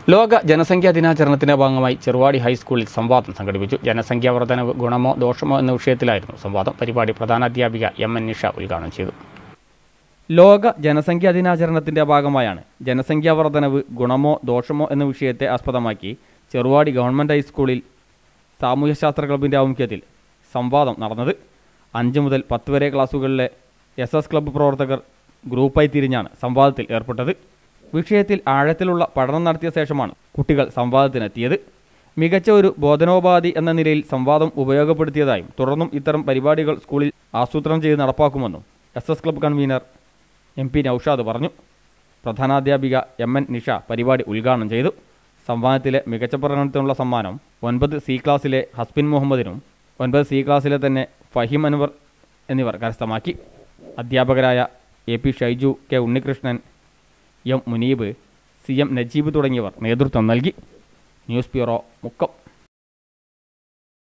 ലോക ജനസംഖ്യാ ദിനാചരണത്തിന്റെ ഭാഗമായി ചെറുവാടി ഹൈസ്കൂളിൽ സംവാദം സംഘടിപ്പിച്ചു ജനസംഖ്യാ വർധനവ് ഗുണമോ ദോഷമോ എന്ന വിഷയത്തിലായിരുന്നു സംവാദം പരിപാടി പ്രധാനാധ്യാപിക എം എൻ നിഷ ഉദ്ഘാടനം ചെയ്തു ലോക ജനസംഖ്യാ ദിനാചരണത്തിന്റെ ഭാഗമായാണ് ജനസംഖ്യാ വർധനവ് ഗുണമോ ദോഷമോ എന്ന വിഷയത്തെ ആസ്പദമാക്കി ചെറുവാടി ഗവൺമെന്റ് ഹൈസ്കൂളിൽ സാമൂഹ്യശാസ്ത്ര ക്ലബിന്റെ ആഭിമുഖ്യത്തിൽ സംവാദം നടന്നത് അഞ്ച് മുതൽ പത്ത് വരെ ക്ലാസ്സുകളിലെ എസ് എസ് ക്ലബ്ബ് പ്രവർത്തകർ ഗ്രൂപ്പായി തിരിഞ്ഞാണ് സംവാദത്തിൽ ഏർപ്പെട്ടത് വിഷയത്തിൽ ആഴത്തിലുള്ള പഠനം നടത്തിയ ശേഷമാണ് കുട്ടികൾ സംവാദത്തിനെത്തിയത് മികച്ച ഒരു ബോധനോപാധി എന്ന നിലയിൽ സംവാദം ഉപയോഗപ്പെടുത്തിയതായും തുടർന്നും ഇത്തരം പരിപാടികൾ സ്കൂളിൽ ആസൂത്രണം ചെയ്ത് നടപ്പാക്കുമെന്നും S S club convener M P Naushad പറഞ്ഞു പ്രധാനാധ്യാപിക എം എൻ നിഷ പരിപാടി ഉദ്ഘാടനം ചെയ്തു സംവാദത്തിലെ മികച്ച പ്രകടനത്തിനുള്ള സമ്മാനം ഒൻപത് സി ക്ലാസ്സിലെ ഹസ്ബിൻ മുഹമ്മദിനും ഒൻപത് സി ക്ലാസ്സിലെ തന്നെ ഫഹീം അൻവർ എന്നിവർ കരസ്ഥമാക്കി അധ്യാപകരായ A P Shaiju K Unnikrishnan M Muneeb C M Najeeb തുടങ്ങിയവർ നേതൃത്വം നൽകി ന്യൂസ് ബ്യൂറോ മുക്കം